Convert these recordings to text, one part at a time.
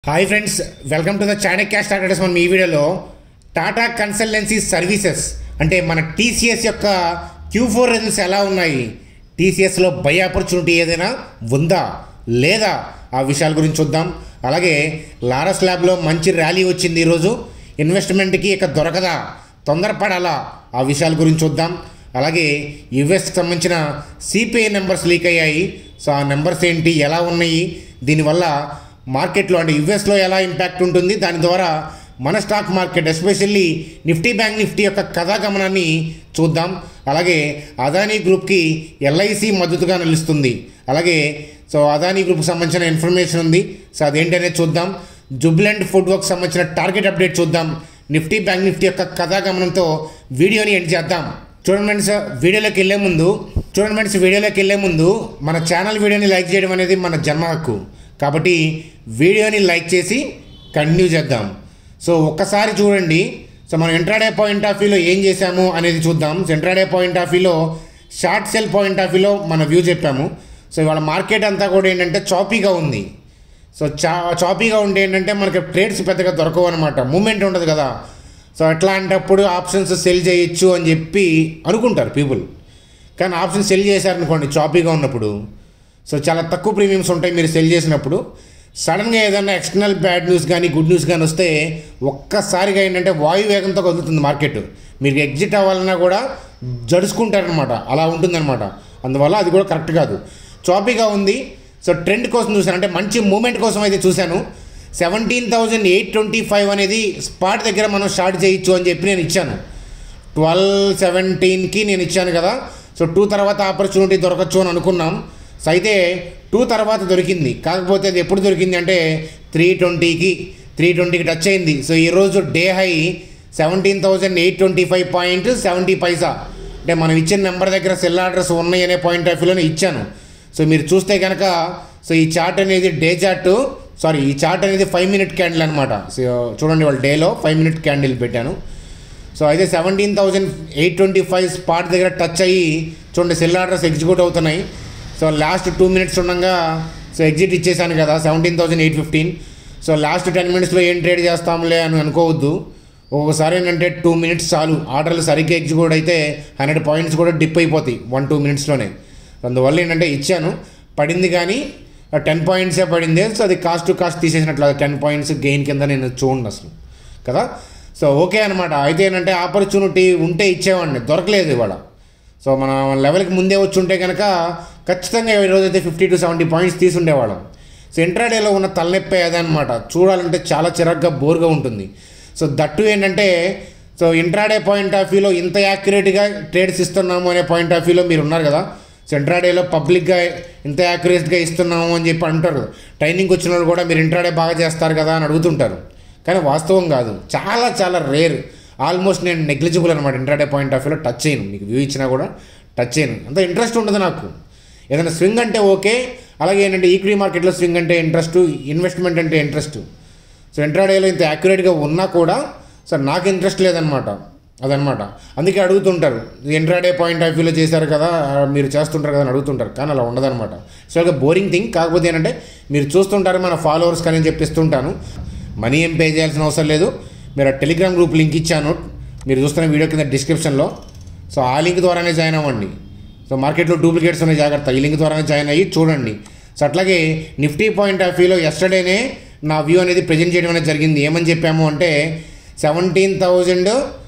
hi friends welcome to the Chanakya stock traders మనం ఈ వీడియోలో టాటా కన్సల్టెన్సీ సర్వీసెస్ అంటే మన టీసీఎస్ యొక్క క్యూ ఫోర్ రిజల్ట్స్ ఎలా ఉన్నాయి టీసీఎస్లో బై ఆపర్చునిటీ ఏదైనా ఉందా లేదా ఆ విషయాల గురించి చూద్దాం అలాగే లారస్ ల్యాబ్లో మంచి ర్యాలీ వచ్చింది ఈరోజు ఇన్వెస్ట్మెంట్కి ఇక దొరకదా తొందరపడాలా ఆ విషయాల గురించి చూద్దాం అలాగే యుఎస్కి సంబంధించిన సిపిఐ నెంబర్స్ లీక్ అయ్యాయి సో ఆ నెంబర్స్ ఏంటి ఎలా ఉన్నాయి దీనివల్ల మార్కెట్లో అంటే యుఎస్లో ఎలా ఇంపాక్ట్ ఉంటుంది దాని ద్వారా మన stock market especially Nifty bank Nifty యొక్క కథాగమనాన్ని చూద్దాం అలాగే అదానీ గ్రూప్కి ఎల్ఐసి మద్దతుగా నిలుస్తుంది అలాగే సో అదానీ గ్రూప్కి సంబంధించిన ఇన్ఫర్మేషన్ ఉంది సో అదేంటనేది చూద్దాం జుబ్లెంట్ ఫుడ్ వర్క్ సంబంధించిన టార్గెట్ అప్డేట్ చూద్దాం నిఫ్టీ బ్యాంక్ నిఫ్టీ యొక్క కథాగమనంతో వీడియోని ఎండ్ చేద్దాం చూడండి ఫ్రెండ్స్ వీడియోలోకి వెళ్ళే ముందు చూడండి ఫ్రెండ్స్ వీడియోలోకి వెళ్ళే ముందు మన ఛానల్ వీడియోని లైక్ చేయడం అనేది మన జన్మ హక్కు కాబట్టి వీడియోని లైక్ చేసి కంటిన్యూ చేద్దాం సో ఒక్కసారి చూడండి సో మనం ఇంట్రాడే పాయింట్ ఆఫ్ వ్యూలో ఏం చేశాము అనేది చూద్దాం ఇంట్రాడే పాయింట్ ఆఫ్ వ్యూలో షార్ట్ సెల్ పాయింట్ ఆఫ్ వ్యూలో మన వ్యూ చెప్పాము సో ఇవాళ మార్కెట్ అంతా కూడా ఏంటంటే చాపీగా ఉంది సో చా చాపీగా ఉంటే ఏంటంటే మనకి ట్రేడ్స్ పెద్దగా దొరకవు అనమాట మూమెంట్ ఉండదు కదా సో అట్లాంటప్పుడు ఆప్షన్స్ సెల్ చేయొచ్చు అని చెప్పి అనుకుంటారు పీపుల్ కానీ ఆప్షన్ సెల్ చేశారనుకోండి చాపీగా ఉన్నప్పుడు సో చాలా తక్కువ ప్రీమియమ్స్ ఉంటాయి మీరు సెల్ చేసినప్పుడు సడన్గా ఏదైనా ఎక్స్టర్నల్ బ్యాడ్ న్యూస్ కానీ గుడ్ న్యూస్ కానీ వస్తే ఒక్కసారిగా ఏంటంటే వాయు వేగంతో కదులుతుంది మార్కెట్ మీరు ఎగ్జిట్ అవ్వాలన్నా కూడా జడుచుకుంటారనమాట అలా ఉంటుందన్నమాట అందువల్ల అది కూడా కరెక్ట్ కాదు చాపీగా ఉంది సో ట్రెండ్ కోసం చూశాను అంటే మంచి మూమెంట్ కోసం అయితే చూశాను seventeen thousand eight twenty five అనేది స్పాట్ దగ్గర మనం స్టార్ట్ చేయొచ్చు అని చెప్పి నేను ఇచ్చాను ట్వెల్వ్ సెవెంటీన్కి నేను ఇచ్చాను కదా సో టూ తర్వాత ఆపర్చునిటీ దొరకచ్చు అని అనుకున్నాం సో అయితే టూ తర్వాత దొరికింది కాకపోతే అది ఎప్పుడు దొరికింది అంటే త్రీ ట్వంటీకి త్రీ ట్వంటీకి టచ్ అయింది సో ఈరోజు day high seventeen thousand eight twenty five point seventy పైసా అంటే మనం ఇచ్చిన నెంబర్ దగ్గర సెల్ ఆర్డర్స్ ఉన్నాయి అనే పాయింట్ ఆఫ్ వ్యూలోనే ఇచ్చాను సో మీరు చూస్తే కనుక సో ఈ చార్ట్ అనేది డే చార్ట్ సారీ ఈ చార్ట్ అనేది ఫైవ్ మినిట్ క్యాండిల్ అనమాట సో చూడండి వాళ్ళ డేలో ఫైవ్ మినిట్ క్యాండిల్ పెట్టాను సో అయితే seventeen thousand eight twenty five spot దగ్గర టచ్ అయ్యి చూడండి సెల్ ఆర్డర్స్ ఎగ్జిక్యూట్ అవుతున్నాయి సో లాస్ట్ టూ మినిట్స్ ఉండగా సో ఎగ్జిట్ ఇచ్చేసాను కదా seventeen thousand eight fifteen so last ten మినిట్స్లో ఏం ట్రేడ్ చేస్తాంలే అని అనుకోవద్దు ఒక్కొక్కసారి ఏంటంటే టూ మినిట్స్ చాలు ఆర్డర్లు సరిగ్గా ఎగ్జిక్యూట్ అయితే హండ్రెడ్ పాయింట్స్ కూడా డిప్ అయిపోతాయి వన్ టూ మినిట్స్లోనే అందువల్ల ఏంటంటే ఇచ్చాను పడింది కానీ టెన్ పాయింట్సే పడింది సో అది కాస్ట్ టు కాస్ట్ తీసేసినట్లు టెన్ పాయింట్స్ గెయిన్ కింద నేను చూడండి అసలు కదా సో ఓకే అనమాట అయితే ఏంటంటే ఆపర్చునిటీ ఉంటే ఇచ్చేవాడిని దొరకలేదు ఇవాళ సో మన లెవెల్కి ముందే వచ్చి ఉంటే కనుక ఖచ్చితంగా ఈ రోజు అయితే ఫిఫ్టీ టు సెవెంటీ పాయింట్స్ తీసుండేవాళ్ళం సో ఇంట్రాడేలో ఉన్న తలనొప్పి అదనమాట చూడాలంటే చాలా చిరాగ్గా బోర్గా ఉంటుంది సో దట్టు ఏంటంటే సో ఇంట్రాడే పాయింట్ ఆఫ్ వ్యూలో ఇంత యాక్యురేట్గా ట్రేడ్స్ ఇస్తున్నాము అనే పాయింట్ ఆఫ్ వ్యూలో మీరు ఉన్నారు కదా సో ఇంట్రాడేలో పబ్లిక్గా ఇంత యాక్యురేట్గా ఇస్తున్నాము అని చెప్పి అంటారు కదా ట్రైనింగ్కి వచ్చిన వాళ్ళు కూడా మీరు ఇంట్రాడే బాగా చేస్తారు కదా అని అడుగుతుంటారు కానీ వాస్తవం కాదు చాలా చాలా రేర్ ఆల్మోస్ట్ నేను నెగ్లిజిబుల్ అనమాట ఇంట్రాడే పాయింట్ ఆఫ్ వ్యూలో టచ్ చేయను మీకు వ్యూ ఇచ్చినా కూడా టచ్ చేయను అంత ఇంట్రెస్ట్ ఉండదు నాకు ఏదైనా స్వింగ్ అంటే ఓకే అలాగే ఏంటంటే ఈక్విటీ మార్కెట్లో స్వింగ్ అంటే ఇంట్రెస్ట్ ఇన్వెస్ట్మెంట్ అంటే ఇంట్రెస్ట్ సో ఇంట్రాడేలో ఇంత యాక్యురేట్గా ఉన్నా కూడా సో నాకు ఇంట్రెస్ట్ లేదనమాట అదనమాట అందుకే అడుగుతుంటారు ఇంట్రాడే పాయింట్ ఆఫ్ వ్యూలో చేశారు కదా మీరు చేస్తుంటారు కదా అని అడుగుతుంటారు కానీ అలా ఉండదన్నమాట సో ఒక బోరింగ్ థింగ్ కాకపోతే ఏంటంటే మీరు చూస్తుంటారు మన ఫాలోవర్స్ కానీ చెప్పిస్తుంటాను మనీ ఏం పే చేయాల్సిన అవసరం లేదు మీరు ఆ టెలిగ్రామ్ గ్రూప్ లింక్ ఇచ్చాను మీరు చూస్తున్న వీడియో కింద డిస్క్రిప్షన్లో సో ఆ లింక్ ద్వారానే జాయిన్ అవ్వండి సో మార్కెట్లో డూప్లికేట్స్ ఉన్నాయి జాగ్రత్త ఈ లింక్ ద్వారానే జాయిన్ అయ్యి చూడండి సో అట్లాగే నిఫ్టీ పాయింట్ ఆఫ్ వ్యూలో ఎస్టర్డేనే నా వ్యూ అనేది ప్రజెంట్ చేయడం అనేది జరిగింది ఏమని చెప్పాము అంటే సెవెంటీన్ థౌజండ్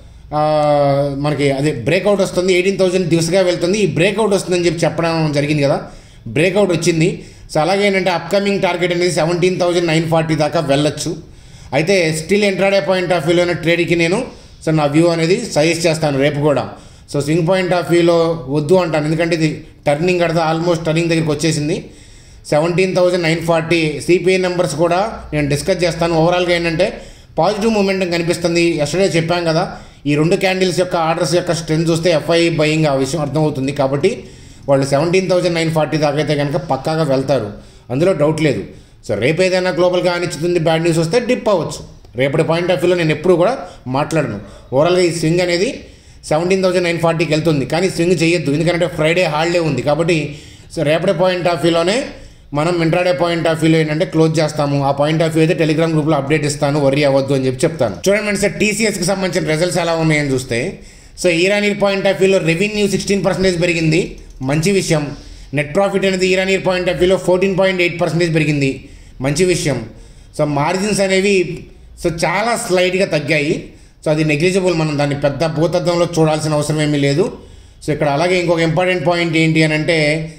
మనకి అదే బ్రేక్అవుట్ వస్తుంది ఎయిటీన్ థౌజండ్ దివసగా వెళ్తుంది ఈ బ్రేక్అవుట్ వస్తుందని చెప్పి చెప్పడం జరిగింది కదా బ్రేక్అవుట్ వచ్చింది సో అలాగే ఏంటంటే అప్కమింగ్ టార్గెట్ అనేది సెవెంటీన్ థౌజండ్ నైన్ ఫార్టీ దాకా వెళ్ళొచ్చు అయితే స్టిల్ ఎంట్రాడే పాయింట్ ఆఫ్ వ్యూలోనే ట్రేడ్కి నేను సో నా వ్యూ అనేది సజెస్ట్ చేస్తాను రేపు కూడా సో స్వింగ్ పాయింట్ ఆఫ్ వ్యూలో వద్దు అంటాను ఎందుకంటే ఇది టర్నింగ్ కడతా ఆల్మోస్ట్ టర్నింగ్ దగ్గరికి వచ్చేసింది seventeen thousand nine forty CPI numbers కూడా నేను డిస్కస్ చేస్తాను ఓవరాల్గా ఏంటంటే పాజిటివ్ మూమెంట్ కనిపిస్తుంది ఎస్టర్డే చెప్పాం కదా ఈ రెండు క్యాండిల్స్ యొక్క ఆర్డర్స్ యొక్క స్ట్రెంత్ చూస్తే ఎఫ్ఐ బయింగ్ ఆ విషయం అర్థమవుతుంది కాబట్టి వాళ్ళు సెవెంటీన్ థౌజండ్ నైన్ ఫార్టీ దాకా అయితే కనుక పక్కాగా వెళ్తారు అందులో డౌట్ లేదు సో రేపు ఏదైనా గ్లోబల్గా అనిచ్చుతుంది బ్యాడ్ న్యూస్ వస్తే డిప్ అవ్వచ్చు రేపటి పాయింట్ ఆఫ్ వ్యూలో నేను ఎప్పుడు కూడా మాట్లాడను ఓవరాల్గా ఈ స్వింగ్ అనేది సెవెంటీన్ థౌజండ్ నైన్ ఫార్టీకి వెళ్తుంది కానీ స్వింగ్ చేయొద్దు ఎందుకంటే ఫ్రైడే హాలిడే ఉంది కాబట్టి సో రేపటి పాయింట్ ఆఫ్ వ్యూలోనే మనం ఇంట్రాడే పాయింట్ ఆఫ్ వ్యూలో ఏంటంటే క్లోజ్ చేస్తాము ఆ పాయింట్ ఆఫ్ వ్యూ అయితే టెలిగ్రామ్ గ్రూప్లో అప్డేట్ ఇస్తాను వరి అవ్వద్దు అని చెప్పి చెప్తాను చూడండి మేడం సార్ టీసీఎస్కి సంబంధించిన రిజల్ట్స్ ఎలా ఉన్నాయని చూస్తే సో ఈరానీర్ పాయింట్ ఆఫ్ వ్యూలో రెవెన్యూ సిక్స్టీన్ పర్సెంటేజ్ పెరిగింది మంచి విషయం నెట్ ప్రాఫిట్ అనేది ఈరానీర్ పాయింట్ ఆఫ్ వ్యూలో ఫోర్టీన్ పాయింట్ ఎయిట్ పర్సెంటేజ్ పెరిగింది మంచి విషయం సో మార్జిన్స్ అనేవి సో చాలా స్లైడ్గా తగ్గాయి సో అది నెగ్లిజిబుల్ మనం దాన్ని పెద్ద భూతద్దంలో చూడాల్సిన అవసరం ఏమీ లేదు సో ఇక్కడ అలాగే ఇంకొక ఇంపార్టెంట్ పాయింట్ ఏంటి అని అంటే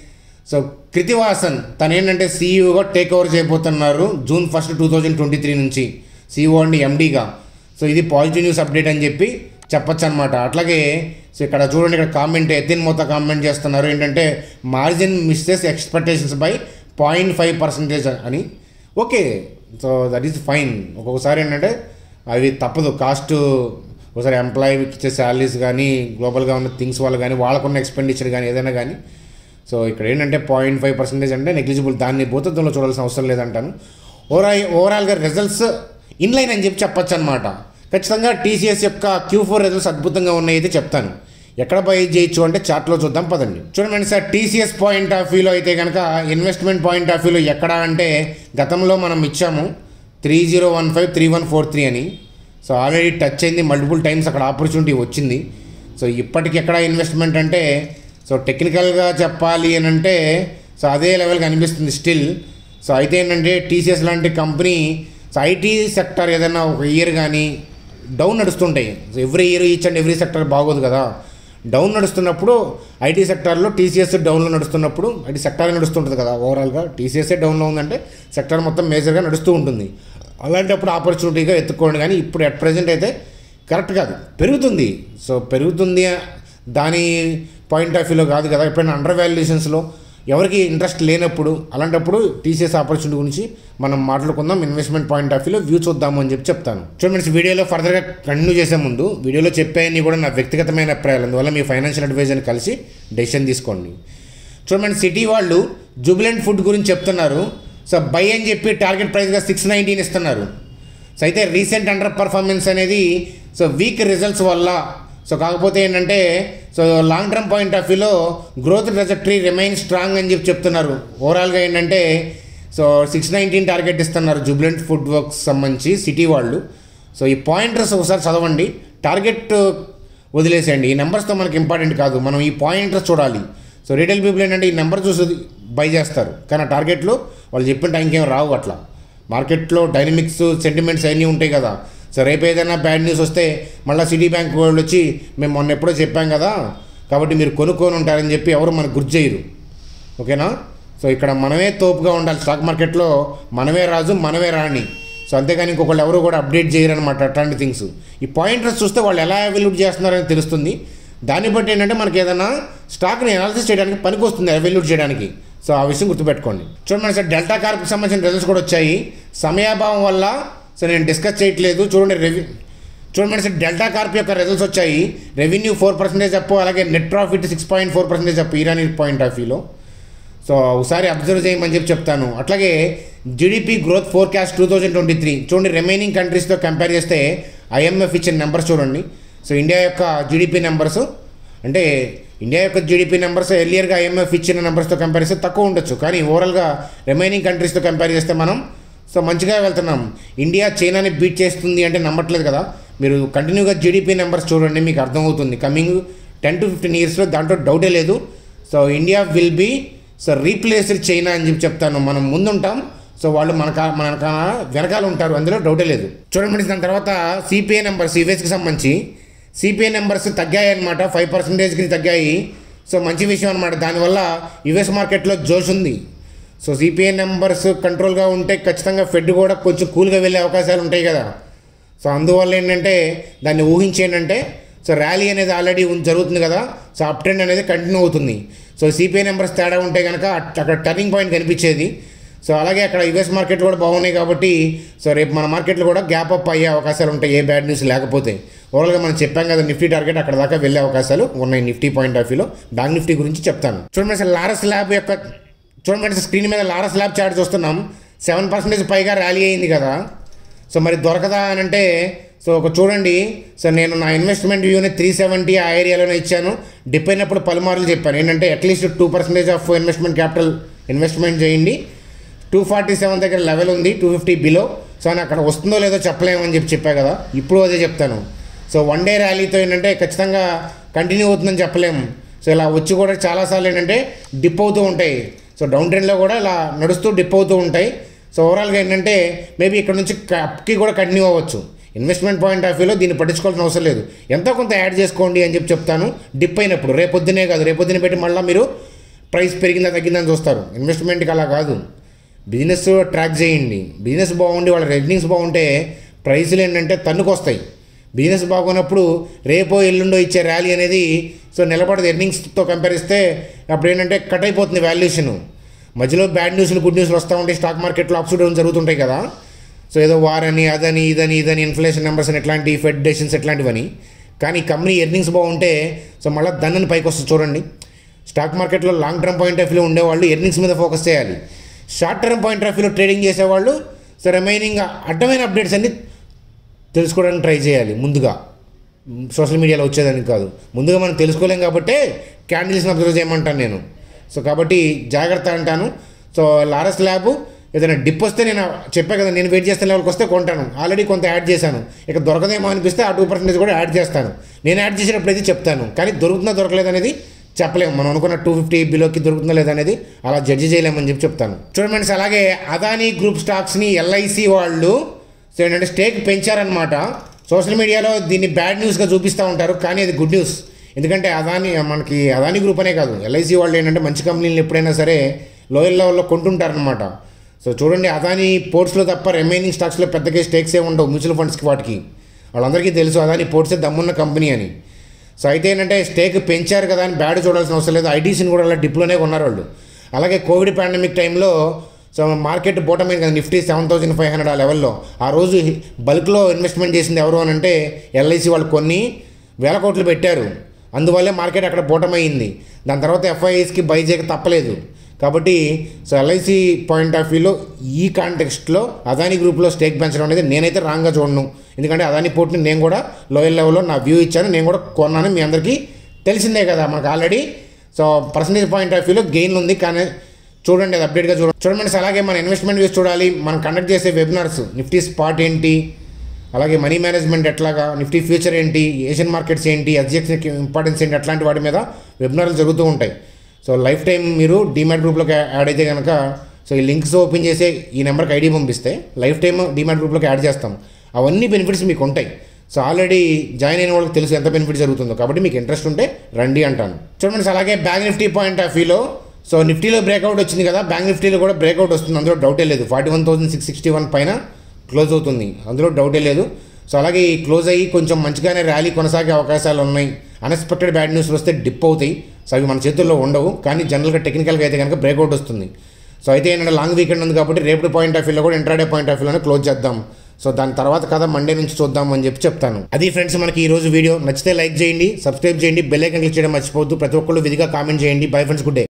సో కృతివాసన్ తను ఏంటంటే సీఈఓగా టేక్ ఓవర్ చేయబోతున్నారు June first two thousand twenty three నుంచి సీఈఓ అండి ఎండీగా సో ఇది పాజిటివ్ న్యూస్ అప్డేట్ అని చెప్పి చెప్పొచ్చు అనమాట అట్లాగే సో ఇక్కడ చూడండి ఇక్కడ కామెంట్ ఎత్తిన మొత్తం కామెంట్ చేస్తున్నారు ఏంటంటే margin misses expectations by point five percentage అని okay so that is fine ఒక్కొక్కసారి ఏంటంటే అవి తప్పదు కాస్ట్ ఒకసారి ఎంప్లాయీ ఇచ్చే శాలరీస్ కానీ గ్లోబల్గా ఉన్న థింగ్స్ వల్ల కానీ వాళ్ళకున్న ఎక్స్పెండిచర్ కానీ ఏదైనా కానీ సో ఇక్కడ ఏంటంటే పాయింట్ ఫైవ్ పర్సెంటేజ్ అంటే నెగ్లిజిబుల్ దాన్ని భూతత్వంలో చూడాల్సిన అవసరం లేదంటాను ఓవరాల్ ఓవరాల్గా రిజల్ట్స్ ఇన్లైన్ అని చెప్పి చెప్పొచ్చు అనమాట ఖచ్చితంగా టీసీఎస్ యొక్క క్యూ ఫోర్ రిజల్ట్స్ అద్భుతంగా ఉన్నాయి అయితే చెప్తాను ఎక్కడ బై చేయొచ్చు అంటే చార్ట్లో చూద్దాం పదండి చూడండి సార్ టీసీఎస్ పాయింట్ ఆఫ్ వ్యూలో అయితే కనుక ఇన్వెస్ట్మెంట్ పాయింట్ ఆఫ్ వ్యూలో ఎక్కడ అంటే గతంలో మనం ఇచ్చాము three zero one five three one four three అని సో ఆల్రెడీ టచ్ అయింది మల్టిపుల్ టైమ్స్ అక్కడ ఆపర్చునిటీ వచ్చింది సో ఇప్పటికి ఎక్కడ ఇన్వెస్ట్మెంట్ అంటే సో టెక్నికల్గా చెప్పాలి అని అంటే సో అదే లెవెల్కి అనిపిస్తుంది స్టిల్ సో అయితే ఏంటంటే టీసీఎస్ లాంటి కంపెనీ సో ఐటీ సెక్టర్ ఏదైనా ఒక ఇయర్ కానీ డౌన్ నడుస్తుంటాయి so every year each and every sector బాగోదు కదా డౌన్ నడుస్తున్నప్పుడు ఐటీ సెక్టార్లో టీసీఎస్ డౌన్లో నడుస్తున్నప్పుడు ఐటీ సెక్టార్ నడుస్తుంటుంది కదా ఓవరాల్గా టీసీఎస్ఏ డౌన్లో ఉందంటే సెక్టార్ మొత్తం మేజర్గా నడుస్తూ ఉంటుంది అలాంటప్పుడు ఆపర్చునిటీగా ఎత్తుకోండి కానీ ఇప్పుడు అట్ ప్రజెంట్ అయితే కరెక్ట్ కాదు పెరుగుతుంది సో పెరుగుతుంది దాని పాయింట్ ఆఫ్ వ్యూలో కాదు కదా ఎప్పుడైనా అండర్ వాల్యుయేషన్స్లో ఎవరికి ఇంట్రెస్ట్ లేనప్పుడు అలాంటప్పుడు టీసీఎస్ ఆపర్చునిటీ గురించి మనం మాట్లాడుకుందాం ఇన్వెస్ట్మెంట్ పాయింట్ ఆఫ్ వ్యూలో వ్యూ చూద్దాము అని చెప్పి చెప్తాను చూడండి వీడియోలో ఫర్దర్గా కంటిన్యూ చేసే ముందు వీడియోలో చెప్పేయని కూడా నా వ్యక్తిగతమైన అభిప్రాయాలు అందువల్ల మీ ఫైనాన్షియల్ అడ్వైజర్ని కలిసి డెసిషన్ తీసుకోండి చూడండి సిటీ వాళ్ళు జూబిలెంట్ ఫుడ్ గురించి చెప్తున్నారు సో బై అని చెప్పి టార్గెట్ ప్రైస్గా సిక్స్ నైన్టీన్ ఇస్తున్నారు సో అయితే రీసెంట్ అండర్ పర్ఫార్మెన్స్ అనేది సో వీక్ రిజల్ట్స్ వల్ల సో కాకపోతే ఏంటంటే so long term point of వ్యూలో గ్రోత్ ట్రెజెక్టరీ రిమైన్ స్ట్రాంగ్ అని చెప్పి చెప్తున్నారు ఓవరాల్గా ఏంటంటే సో సిక్స్ నైన్టీన్ టార్గెట్ ఇస్తున్నారు జూబ్లెంట్ ఫుడ్ వర్క్స్ సంబంధించి సిటీ వాళ్ళు సో ఈ పాయింటర్స్ ఒకసారి చదవండి టార్గెట్ వదిలేసేయండి ఈ నెంబర్స్తో మనకి ఇంపార్టెంట్ కాదు మనం ఈ పాయింటర్స్ చూడాలి సో రీటైల్ పీపుల్ ఏంటంటే ఈ నెంబర్ చూసి బై చేస్తారు కానీ ఆ టార్గెట్లు వాళ్ళు చెప్పిన టైంకి ఏం రావు అట్లా మార్కెట్లో డైనమిక్స్ సెంటిమెంట్స్ అన్నీ ఉంటాయి కదా సో రేపు ఏదైనా బ్యాడ్ న్యూస్ వస్తే మళ్ళీ సిటీ బ్యాంక్ వాళ్ళు వచ్చి మేము మొన్న ఎప్పుడో చెప్పాం కదా కాబట్టి మీరు కొనుక్కొని ఉంటారని చెప్పి ఎవరు మనకు గుర్తు చేయరు ఓకేనా సో ఇక్కడ మనమే తోపుగా ఉండాలి స్టాక్ మార్కెట్లో మనమే రాజు మనమే రాణి సో అంతేగాని ఇంకొకళ్ళు ఎవరు కూడా అప్డేట్ చేయరనమాట అట్లాంటి థింగ్స్ ఈ పాయింటర్స్ చూస్తే వాళ్ళు ఎలా ఎవాల్యూట్ చేస్తున్నారని తెలుస్తుంది దాన్ని బట్టి ఏంటంటే మనకి ఏదైనా స్టాక్ని అనాలిసిస్ చేయడానికి పనికి వస్తుంది ఎవాల్యూట్ చేయడానికి సో ఆ విషయం గుర్తుపెట్టుకోండి చూడండి సార్ డెల్టా కార్కి సంబంధించిన రిజల్ట్స్ కూడా వచ్చాయి సమయాభావం వల్ల సో నేను డిస్కస్ చేయట్లేదు చూడండి రెవె చూడండి సార్ డెల్టా కార్ప్ యొక్క రిజల్ట్స్ వచ్చాయి రెవెన్యూ ఫోర్ పర్సెంటేజ్ అప్పు అలాగే net profit six point four percentage up ఇరానీ పాయింట్ ఆఫ్ వ్యూలో సో ఒకసారి అబ్జర్వ్ చేయమని చెప్పి చెప్తాను అట్లాగే GDP growth forecast two thousand twenty three చూడండి రిమైనింగ్ కంట్రీస్తో కంపేర్ చేస్తే ఐఎంఎఫ్ ఇచ్చిన నెంబర్స్ చూడండి సో ఇండియా యొక్క జీడిపి నెంబర్స్ అంటే ఇండియా యొక్క జీడిపి నెంబర్స్ ఎర్లియర్గా ఐఎంఎఫ్ ఇచ్చిన నెంబర్స్తో కంపేర్ చేస్తే తక్కువ ఉండొచ్చు కానీ ఓవరాల్గా రిమైనింగ్ కంట్రీస్తో కంపేర్ చేస్తే మనం సో మంచిగా వెళ్తున్నాం ఇండియా చైనాని బీట్ చేస్తుంది అంటే నమ్మట్లేదు కదా మీరు కంటిన్యూగా జీడిపి నెంబర్స్ చూడండి మీకు అర్థమవుతుంది కమింగ్ టెన్ టు ఫిఫ్టీన్ ఇయర్స్లో దాంట్లో డౌటే లేదు so India will be so replaced China అని చెప్పి చెప్తాను మనం ముందుంటాం సో వాళ్ళు మన మన వెనకాల ఉంటారు అందులో డౌటే లేదు చూడండి దాని తర్వాత సిపిఐ నెంబర్స్ యూఎస్కి సంబంధించి సిపిఐ నెంబర్స్ తగ్గాయి అనమాట ఫైవ్ పర్సెంటేజ్కి తగ్గాయి సో మంచి విషయం అనమాట దానివల్ల యుఎస్ మార్కెట్లో జోష్ ఉంది సో సిపిఐ నెంబర్స్ కంట్రోల్గా ఉంటే ఖచ్చితంగా ఫెడ్ కూడా కొంచెం కూల్గా వెళ్ళే అవకాశాలు ఉంటాయి కదా సో అందువల్ల ఏంటంటే దాన్ని ఊహించేంటంటే సో ర్యాలీ అనేది ఆల్రెడీ జరుగుతుంది కదా సో అప్ ట్రెండ్ అనేది కంటిన్యూ అవుతుంది సో సిపిఐ నెంబర్స్ తేడా ఉంటే కనుక అక్కడ టర్నింగ్ పాయింట్ కనిపించేది సో అలాగే అక్కడ యుఎస్ మార్కెట్ కూడా బాగున్నాయి కాబట్టి సో రేపు మన మార్కెట్లో కూడా గ్యాప్ అప్ అయ్యే అవకాశాలు ఉంటాయి ఏ బ్యాడ్ న్యూస్ లేకపోతే ఓవరాల్గా మనం చెప్పాం కదా నిఫ్టీ టార్గెట్ అక్కడ దాకా వెళ్ళే అవకాశాలు ఉన్నాయి నిఫ్టీ పాయింట్ ఆఫ్ వ్యూలో బ్యాంక్ నిఫ్టీ గురించి చెప్తాను చూడండి అసలు లారస్ ల్యాబ్ యొక్క చూడండి స్క్రీన్ మీద లారస్ ల్యాబ్ చార్ట్ చూస్తున్నాం సెవెన్ పర్సెంటేజ్ పైగా ర్యాలీ అయింది కదా సో మరి దొరకదా అని అంటే సో ఒక చూడండి సో నేను నా ఇన్వెస్ట్మెంట్ వ్యూని త్రీ సెవెంటీ ఆ ఏరియాలోనే ఇచ్చాను డిప్ అయినప్పుడు పలుమార్లు చెప్పాను ఏంటంటే at least two percentage of investment capital investment చేయండి టూ ఫార్టీ సెవెన్ దగ్గర లెవెల్ ఉంది టూ ఫిఫ్టీ బిలో సో అని అక్కడ వస్తుందో లేదో చెప్పలేమని చెప్పి చెప్పా కదా ఇప్పుడు అదే చెప్తాను సో వన్ డే ర్యాలీతో ఏంటంటే ఖచ్చితంగా కంటిన్యూ అవుతుందని చెప్పలేము సో ఇలా వచ్చి కూడా చాలాసార్లు ఏంటంటే డిప్ అవుతూ ఉంటాయి సో డౌన్ ట్రెండ్లో కూడా ఇలా నడుస్తూ డిప్ అవుతూ ఉంటాయి సో ఓవరాల్గా ఏంటంటే మేబీ ఇక్కడ నుంచి అప్కి కూడా కంటిన్యూ అవ్వచ్చు ఇన్వెస్ట్మెంట్ పాయింట్ ఆఫ్ వ్యూలో దీన్ని పట్టించుకోవాల్సిన అవసరం లేదు ఎంతో కొంత యాడ్ చేసుకోండి అని చెప్పి చెప్తాను డిప్ అయినప్పుడు రేపొద్దునే కాదు రేపొద్దునే పెట్టి మళ్ళీ మీరు ప్రైస్ పెరిగిందా తగ్గిందని చూస్తారు ఇన్వెస్ట్మెంట్కి అలా కాదు బిజినెస్ ట్రాక్ చేయండి బిజినెస్ బాగుండి వాళ్ళ రెవెన్యూస్ బాగుంటే ప్రైసులు ఏంటంటే తన్నుకొస్తాయి బిజినెస్ బాగున్నప్పుడు రేపో ఎల్లుండో ఇచ్చే ర్యాలీ అనేది సో నిలబడదు ఎర్నింగ్స్తో కంపేర్ ఇస్తే అప్పుడు ఏంటంటే కట్ అయిపోతుంది వాల్యుయేషన్ మధ్యలో బ్యాడ్ న్యూస్లు గుడ్ న్యూస్లు వస్తూ ఉంటాయి స్టాక్ మార్కెట్లో అప్స్ డౌన్ జరుగుతుంటాయి కదా సో ఏదో వారని అదని ఇదని ఇదని ఇన్ఫ్లేషన్ నెంబర్స్ అని ఇట్లాంటి ఫెడ్ డెసిషన్స్ ఇట్లాంటివని కానీ కంపెనీ ఎర్నింగ్స్ బాగుంటే సో మళ్ళీ దన్నని పైకి వస్తుంది చూడండి స్టాక్ మార్కెట్లో లాంగ్ టర్మ్ పాయింట్ ఆఫ్ వ్యూలో ఉండేవాళ్ళు ఎర్నింగ్స్ మీద ఫోకస్ చేయాలి షార్ట్ టర్మ్ పాయింట్ ఆఫ్ వ్యూలో ట్రేడింగ్ చేసేవాళ్ళు సో రిమైనింగ్ అడ్డమైన అప్డేట్స్ అన్ని తెలుసుకోవడానికి ట్రై చేయాలి ముందుగా సోషల్ మీడియాలో వచ్చేదానికి కాదు ముందుగా మనం తెలుసుకోలేం కాబట్టి క్యాండిల్స్ని అబ్జర్వ్ చేయమంటాను నేను సో కాబట్టి జాగ్రత్త అంటాను సో లారస్ ల్యాబ్ ఏదైనా డిప్ వస్తే నేను చెప్పా కదా నేను వెయిట్ చేస్తున్న లెవెల్కి వస్తే కొంటాను ఆల్రెడీ కొంత యాడ్ చేశాను ఇక దొరకదేమో అనిపిస్తే ఆ టూ పర్సెంటేజ్ కూడా యాడ్ చేస్తాను నేను యాడ్ చేసినప్పుడు అయితే చెప్తాను కానీ దొరుకుతుందా దొరకలేదు అనేది చెప్పలేము మనం అనుకున్న టూ ఫిఫ్టీ బిలోకి దొరుకుతుందా లేదనేది అలా జడ్జి చేయలేమని చెప్పి చెప్తాను చూడండి ఫ్రెండ్స్ అలాగే అదానీ గ్రూప్ స్టాక్స్ని ఎల్ఐసి వాళ్ళు సో ఏంటంటే స్టేక్ పెంచారనమాట సోషల్ మీడియాలో దీన్ని బ్యాడ్ న్యూస్గా చూపిస్తూ ఉంటారు కానీ అది గుడ్ న్యూస్ ఎందుకంటే అదాని మనకి అదాని గ్రూప్ అనే కాదు ఎల్ఐసి వాళ్ళు ఏంటంటే మంచి కంపెనీలు ఎప్పుడైనా సరే లోయర్ లెవెల్లో కొంటుంటారనమాట సో చూడండి అదాని పోర్ట్స్లో తప్ప రిమైనింగ్ స్టాక్స్లో పెద్దగా స్టేక్స్ ఏ ఉండవు మ్యూచువల్ ఫండ్స్కి వాటికి వాళ్ళందరికీ తెలుసు అదాని పోర్ట్సే దమ్మున్న కంపెనీ అని సో అయితే ఏంటంటే స్టేక్ పెంచారు కదా అని బ్యాడ్ చూడాల్సిన అవసరం లేదు ఐటీసీని కూడా అలా డిప్లోనే కొన్నారు వాళ్ళు అలాగే కోవిడ్ పాండమిక్ టైంలో సో మార్కెట్ బోటమైంది కదా Nifty seven thousand five hundred ఆ లెవెల్లో ఆ రోజు బల్క్లో ఇన్వెస్ట్మెంట్ చేసింది ఎవరు అని అంటే ఎల్ఐసి వాళ్ళు కొన్ని వేల కోట్లు పెట్టారు అందువల్లే మార్కెట్ అక్కడ బోటమైంది దాని తర్వాత ఎఫ్ఐఎస్కి బై చేయక తప్పలేదు కాబట్టి సో ఎల్ఐసి పాయింట్ ఆఫ్ వ్యూలో ఈ కాంటెక్స్ట్లో అదాని గ్రూప్లో స్టేక్ పెంచడం అనేది నేనైతే రాంగ్గా చూడను ఎందుకంటే అదాని పోర్ట్ని నేను కూడా లోయర్ లెవెల్లో నా వ్యూ ఇచ్చాను నేను కూడా కొన్నాను మీ అందరికీ తెలిసిందే కదా మనకు already so percentage point of వ్యూలో గెయిన్ ఉంది కానీ చూడండి అది అప్డేట్గా చూడండి చూడండి ఫ్రెండ్స్ అలాగే మన ఇన్వెస్ట్మెంట్ వ్యూస్ చూడాలి మనం కండక్ట్ చేసే వెబినార్స్ నిఫ్టీ స్పాట్ ఏంటి అలాగే మనీ మేనేజ్మెంట్ ఎట్లాగా నిఫ్టీ ఫ్యూచర్ ఏంటి ఏషియన్ మార్కెట్స్ ఏంటి ఎస్జిఎక్స్ ఇంపార్టెన్స్ ఏంటి అట్లాంటి వాటి మీద వెబినార్లు జరుగుతూ ఉంటాయి సో లైఫ్ టైం మీరు డీమ్యాట్ గ్రూప్లోకి యాడ్ అయితే కనుక సో ఈ లింక్స్ ఓపెన్ చేసి ఈ నెంబర్కి ఐడి పంపిస్తే లైఫ్ టైం డీమ్యాట్ గ్రూప్లోకి యాడ్ చేస్తాం అవన్నీ బెనిఫిట్స్ మీకు ఉంటాయి సో ఆల్రెడీ జాయిన్ అయిన వాళ్ళకి తెలుసు ఎంత బెనిఫిట్ జరుగుతుందో కాబట్టి మీకు ఇంట్రెస్ట్ ఉంటే రండి అంటాను చూడండి అలాగే బ్యాంక్ నిఫ్టీ పాయింట్ ఆఫ్ వ్యూలో సో నిఫ్టీలో బ్రేక్అవుట్ వచ్చింది కదా బ్యాంక్ నిఫ్టీలో కూడా బ్రేక్అవుట్ వస్తుంది అందులో డౌటే లేదు forty one thousand six sixty one పైన క్లోజ్ అవుతుంది అందులో డౌటే లేదు సో అలాగే ఈ క్లోజ్ అయ్యి కొంచెం మంచిగానే ర్యాలీ కొనసాగే అవకాశాలు ఉన్నాయి అన్ఎక్స్పెక్టెడ్ బ్యాడ్ న్యూస్ వస్తే డిప్ అవుతాయి సో అవి మన చేతుల్లో ఉండవు కానీ జనరల్గా టెక్నికల్గా అయితే కనుక బ్రేక్అవుట్ వస్తుంది సో అయితే ఏంటంటే లాంగ్ వీకెండ్ ఉంది కాబట్టి రేపటి పాయింట్ ఆఫ్ వ్యూలో కూడా ఇంట్రాడే పాయింట్ ఆఫ్ వ్యూలోనే క్లోజ్ చేద్దాం సో దాని తర్వాత కథ మండే నుంచి చూద్దాం అని చెప్పి చెప్తాను అది ఫ్రెండ్స్ మనకి ఈ రోజు వీడియో నచ్చితే లైక్ చేయండి సబ్స్క్రైబ్ చేయండి బెల్ ఐకన్ క్లిక్ చేయడం మర్చిపోవద్దు ప్రతి ఒక్కళ్ళు విధిగా కామెంట్ చేయండి బై ఫ్రెండ్స్ గుడ్ డే